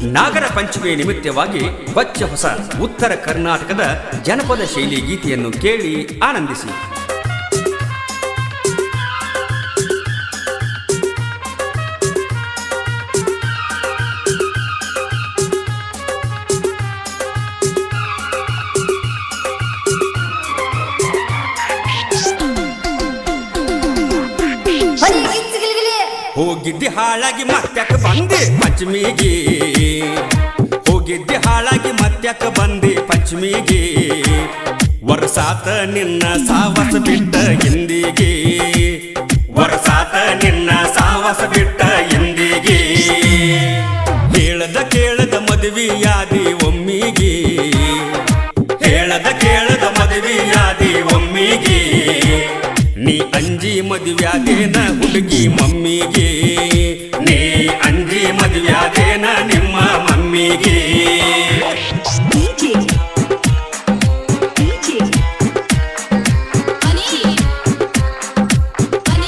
ನಾಗರ ಪಂಚಮಿ ನಿಮಿತ್ತವಾಗಿ ಹೊಚ್ಚ ಹೊಸ ಉತ್ತರ ಕರ್ನಾಟಕದ ಜನಪದ ಶೈಲಿ ಗೀತೆಯನ್ನು ಕೇಳಿ ಆನಂದಿಸಿ ಬರೀ ಗಿಚ್ಚಿ ಗಿಲಿಗಿಲಿ ಹೋಗಿದ್ದೆ ಹಾಳಾಗಿ ಮತ್ತ್ಯಾಕ ಬಂದೆ ಪಂಚಮಿಗೆ ಹೋಗಿದ್ದೆ ಹಾಳಾಗಿ ಮತ್ತ್ಯಾಕ ಬಂದೆ ಪಂಚಮಿಗೆ ವರ್ಷಾತ ನಿನ್ನ ಸಾವಸ ಬಿಟ್ಟ ಎಂದಿಗೆ ವರ್ಷಾತ ನಿನ್ನ ಸಾವಸ ಬಿಟ್ಟ ಎಂದಿಗೆ ಹೇಳದ ಕೇಳದ ಮದುವೆಯಾದಿ ಒಮ್ಮಿಗೆ ಹೇಳದ ಕೇಳದ ಮದುವೆಯಾದಿ ಒಮ್ಮಿಗೆ ನೀ ಅಂಜಿ ಮದುವ್ಯಾದೇನ ಹುಡುಗಿ ಮಮ್ಮಿಗೆ ನೀ ಅಂಜಿ ಮದುವ್ಯಾದೇನ ನಿಮ್ಮ ಮಮ್ಮಿಗೆ DJ DJ ಹನಿ ಹನಿ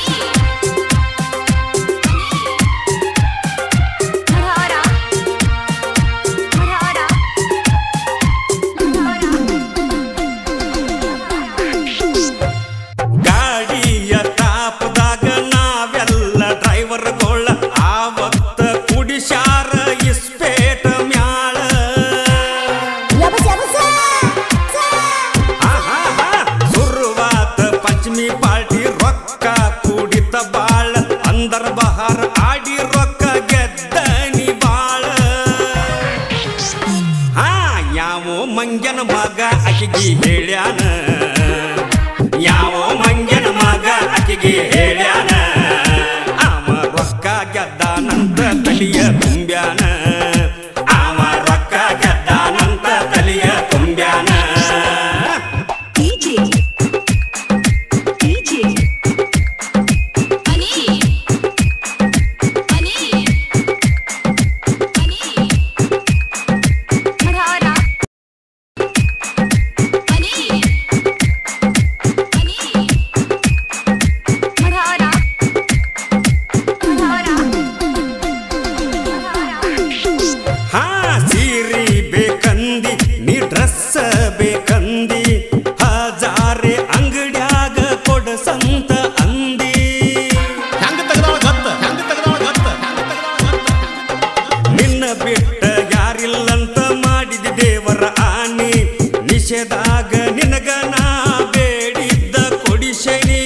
ಹರಹರ ಹರಹರ ಗಾಡಿಯ ತಾಪದಾಗ ನಾವೆಲ್ಲ ಡ್ರೈವರ್ಗಳ ಆವತ್ತ ಕುಡಿಸ್ಯಾರ ಇಸ್ಪೇಟ ಮ್ಯಾಳ ಯಬಸ ಯಬಸ ಆಹಾಹಾ, ಶುರುವಾತ ಪಂಚಮಿ ಪಾರ್ಟಿ ರೊಕ್ಕ ಕುಡಿತ ಬಾಳ ಅಂದರ ಬಹಾರ ಆಡಿ ರೊಕ್ಕ ಗೆದ್ದನಿ ಬಾಳ ಹಾ ಯಾವ ಮಂಗ್ಯನ ಮಗ ಆಕಿಗೆ ಹೇಳ್ಯಾನ ಯಾವ ಮಂಗ್ಯನ ಮಗ ಆಕಿಗೆ ಹೇಳ್ಯಾನ ಅವ ರೊಕ್ಕ ಗೆದ್ದಾನಂತ ತಲಿಯ ತುಂಬ್ಯಾನ ಅವ ರೊಕ್ಕ ಗೆದ್ದಾನಂತ ತಲಿಯ ತುಂಬ್ಯಾನ DJ DJ ಹನಿ ಹನಿ ಹನಿ ಹರಹರ ಹನಿ ಹನಿ ಹರಹರ ಹರಹರ ಹಾ ಸೀರಿ ಬೇಕಂದಿ ನೀ ಡ್ರೆಸ್ ಬೇಕಂದಿ ಹಜಾರೆ ಅಂಗಡ್ಯಾಗ ಕೊಡಸಂತ ಅಂದಿ ಹೆಂಗ ತೆಗ್ದಾಳ ಗತ್ತ ಹೆಂಗ ತೆಗ್ದಾಳ ಗತ್ತ ನಿನ್ನ ಬಿಟ್ಟ ಯಾರಿಲ್ಲಂತ ಮಾಡಿದ ದೇವರ ಆನಿ ನಿಷೇಧಾಗ ನಿನಗ ನಾ ಬೇಡಿದ್ದ ಕೊಡಿಸನಿ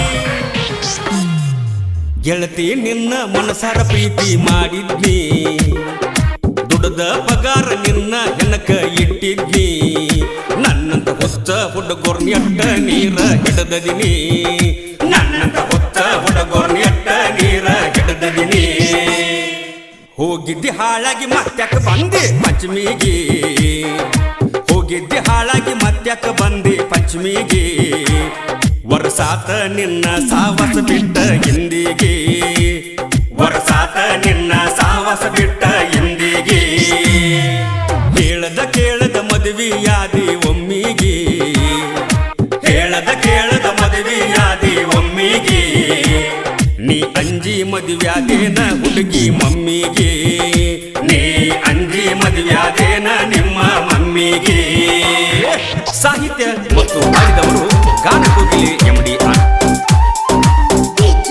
ಗೆಳತಿ ನಿನ್ನ ಮನಸಾರ ಪ್ರೀತಿ ಮಾಡಿದ್ನಿ ದುಡದ ಪಗಾರ ನಿನ್ನ ಹೆನಕ ಇಟ್ಟಿದ್ನಿ ನನ್ನಂತ ಹೊತ್ತ ಹುಡುಗೋರ್ನಿ ಅಟ್ಟ ನೀರ ಹಿಡದದಿನಿ ನನ್ನಂತ ಹೊತ್ತ ಹುಡುಗೋರ್ನಿ ಅಟ್ಟ ನೀರ ಹಿಡದದಿನಿ ಹೋಗಿದ್ದೆ ಹಾಳಾಗಿ ಮತ್ತ್ಯಾಕ ಬಂದೆ ಪಂಚಮಿಗೆ ಹೋಗಿದ್ದೆ ಹಾಳಾಗಿ ಮತ್ತ್ಯಾಕ ಬಂದೆ ಪಂಚಮಿಗೆ ವರ್ಷಾತ ನಿನ್ನ ಸಾವಸ ಬಿಟ್ಟ ಎಂದಿಗೆ ವರ್ಷಾತ ನಿನ್ನ ಸಾವಸ ಬಿಟ್ಟ ಎಂದಿಗೆ ಹೇಳದ ಕೇಳದ ಮದುವೆಯಾದಿ ಒಮ್ಮಿಗೆ ಹೇಳದ ಕೇಳದ ಮದುವೆಯಾದಿ ಒಮ್ಮಿಗೆ ನೀ ಅಂಜಿ ಮದುವ್ಯಾದೇನ ಹುಡುಗಿ ಮಮ್ಮಿಗೆ ನೀ ಅಂಜಿ ಮದುವ್ಯಾದೇನ ನಿಮ್ಮ ಮಮ್ಮಿಗೆ ಸಾಹಿತ್ಯ ಮತ್ತು ಹಾಡಿದವರು ಗಾನಕೋಗಿಲೆ ಎಂಡಿ ಆರ್ DJ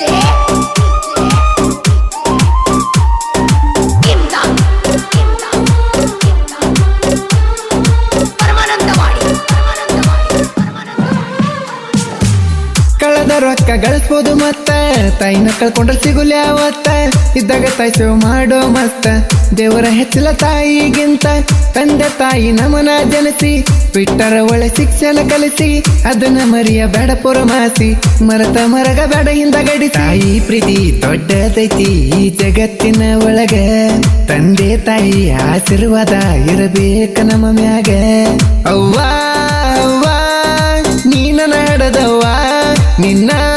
ಕಿಂತ ಕಿಂತ ಪರಮಾನಂದವಾಡಿ ಪರಮಾನಂದವಾಡಿ ಕಳೆದ ರೊಕ್ಕ ಗಳಿಸ್ಬೋದು ಮತ್ತ ತಾಯಿನ ಕಳ್ಕೊಂಡ್ರೆ ಸಿಗುಲ್ಲ ಯಾವತ್ತ ಇದ್ದಾಗ ತಾಯಿ ಸೇವೆ ಮಾಡೋ ಮಸ್ತ ದೇವರ ಹೆಚ್ಚಿಲ ತಾಯಿಗಿಂತ ತಂದೆ ತಾಯಿ ನಮನ ಜನಿಸಿ ಬಿಟ್ಟರ ಒಳ್ಳೆ ಶಿಕ್ಷಣ ಕಲಿಸಿ ಅದನ್ನ ಮರಿಯ ಬೇಡ ಪುರಮಾಸಿ ಮರತ ಮರಗ ಬೇಡ ಹಿಂದ ಗಡಿ ತಾಯಿ ಪ್ರೀತಿ ದೊಡ್ಡದೈತಿ ಈ ಜಗತ್ತಿನ ಒಳಗ ತಂದೆ ತಾಯಿ ಆಶೀರ್ವಾದ ಇರಬೇಕ ನಮ್ಮ ಮ್ಯಾಗ ಅವ್ವ ಅವ್ವ ನೀನ ನಡದವ್ವ ನಿನ್ನ